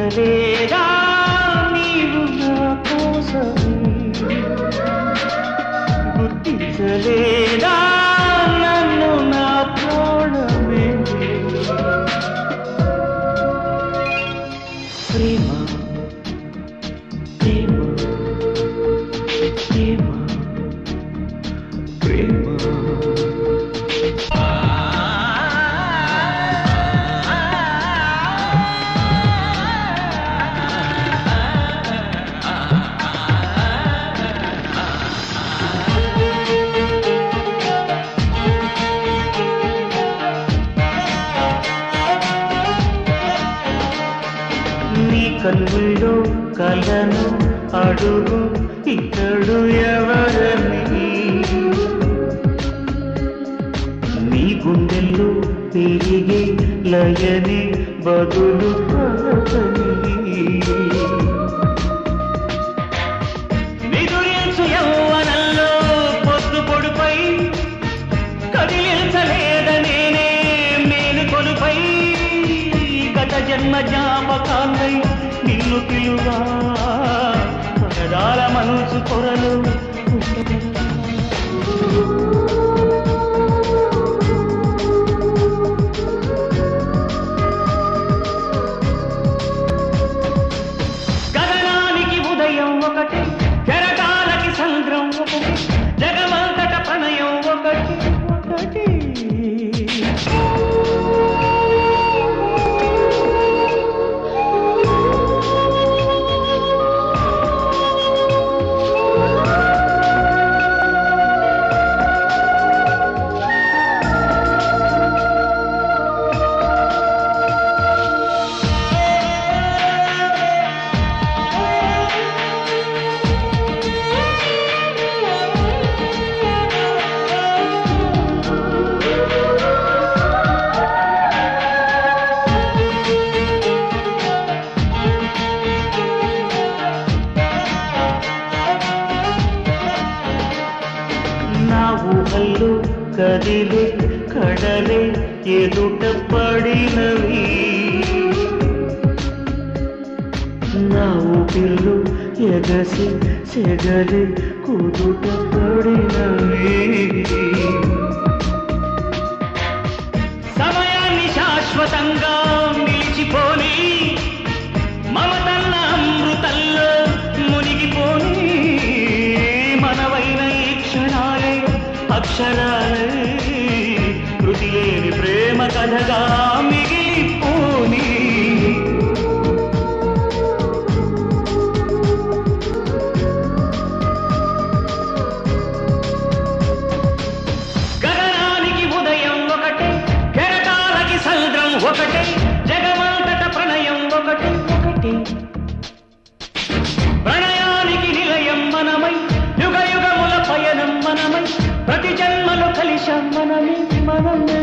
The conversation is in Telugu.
గుర్తించలేదా నీవు నా కోసమే గుర్తించలేదా నన్ను నా ప్రాణమే ప్రేమ ప్రేమ ప్రేమ ప్రేమ నీ కన్నుల్లో కలను అడుగు ఇతడు ఎవరని నీ గుండెల్లో తిరిగి లయని బదులు పలకని నిదురించు యౌవనంలో పొద్దు పొడుపై కదిలించలేద నేనే మేలు కొలుపై గత జన్మ జ్ఞాపకాన్నై నిన్ను పిలువా పరదాల మనసు కొరలు గగనానికి ఉదయం ఒకటి కెరటాలకి సంద్రం ఒకటి జగమంతట ప్రణయం ఒకటి ఒకటి నా ఊహల్లో కదిలే కడలే ఎదుట పడినవి నా ఊపిర్లు ఎగసి సెగలి కుదుట పడినవి సమయాన్ని శాశ్వతంగా నిలిచిపోని మమతన్న అమృతంలో మునిగిపోని మనవైన ఈ క్షణాలే అక్షరాలే కృతి లేని ప్రేమ కథగా మిగిలిపోని గగనానికి ఉదయం ఒకటే కెరటాలకి సముద్రం ఒకటే జగమంతట ప్రణయం ఒకటి ఒకటి ప్రణయానికి నిలయం మనమై యుగ యుగముల పయనం మనమై ప్రతి జన్మలో కలిశాం మనమే మనమే